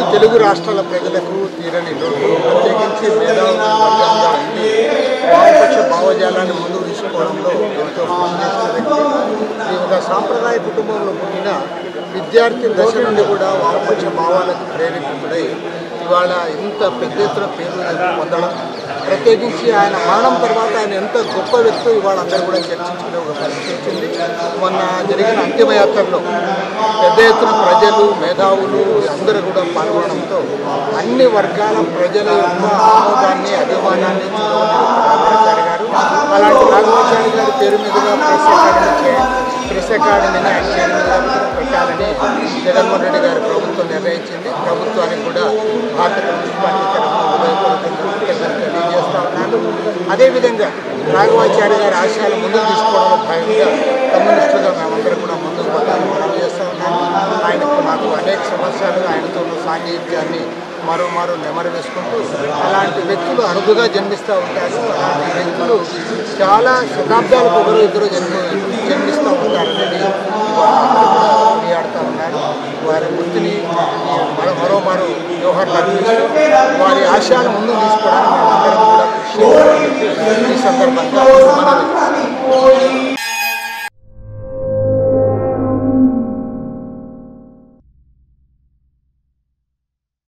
తెలుగు రాష్ట్రాల ప్రజలకు తీరని లోటు ప్రత్యేకించి మేధావుల వర్గంగా ఉండి వామపక్ష భావజాలాన్ని ముందుకు తీసుకోవడంలో ఎంతో కృషి చేసిన వ్యక్తి ఈ ఒక సాంప్రదాయ కుటుంబంలో పుట్టిన విద్యార్థి దశ నుండి కూడా వామపక్ష భావాలకు ప్రేరేపితుడై ఇవాళ ఇంత పెద్ద ఎత్తున పేరు పొందడం ప్రత్యేకించి ఆయన మరణం తర్వాత ఆయన ఎంత గొప్ప వ్యక్తి ఇవాళ అందరూ కూడా చర్చించుకునే ఒక పరిస్థితి వచ్చింది మొన్న జరిగిన అంతిమయాత్రలో పెద్ద ఎత్తున ప్రజలు మేధావులు అందరూ కూడా పాల్గొనడంతో అన్ని వర్గాల ప్రజల యొక్క ఆమోదాన్ని అభిమానాన్ని రాఘవాచారి గారు అలాంటి రాఘవాచారి గారి పేరు మీదుగా ప్రెస్ అకాడమీ చే- ప్రెస్ అకాడమీని ఆయన పేరు మీదుగా పెట్టాలని జగన్మోహన్ రెడ్డి గారి ప్రభుత్వం నిర్ణయించింది ప్రభుత్వానికి కూడా భారత కమ్యూనిస్ట్ పార్టీ తరఫున హృదయపూర్వకంగా కృతజ్ఞతలు తెలియజేస్తా ఉన్నాను అదేవిధంగా రాఘవాచార్య గారి ఆశయాలు ముందుకు తీసుకోవడంలో భాగంగా కమ్యూనిస్టులుగా మేమందరం కూడా ముందుకు పోతామని మనం చేస్తూ ఉన్నాము ఆయనకు మాకు అనేక సమస్యలు ఆయనతో ఉన్న సాన్నిహిత్యాన్ని మరో మరో నెమరు వేసుకుంటూ అలాంటి వ్యక్తులు అరుదుగా జన్మిస్తూ ఉంటారు అలాంటి వ్యక్తులు చాలా శతాబ్దాలకు ఒకరు ఇద్దరు జన్మ జన్మిస్తూ ఉంటారనేది ఇవాళ అందరూ కూడా కొనియాడుతూ ఉన్నారు వారి వృత్తిని ఈ మరో మరో మరో వ్యవహారాలు అర్పిస్తూ వారి ఆశయాలు ముందుకు తీసుకోవడానికి మేమందరం కూడా కృషి చేయాలని ఈ సందర్భంగా మనవి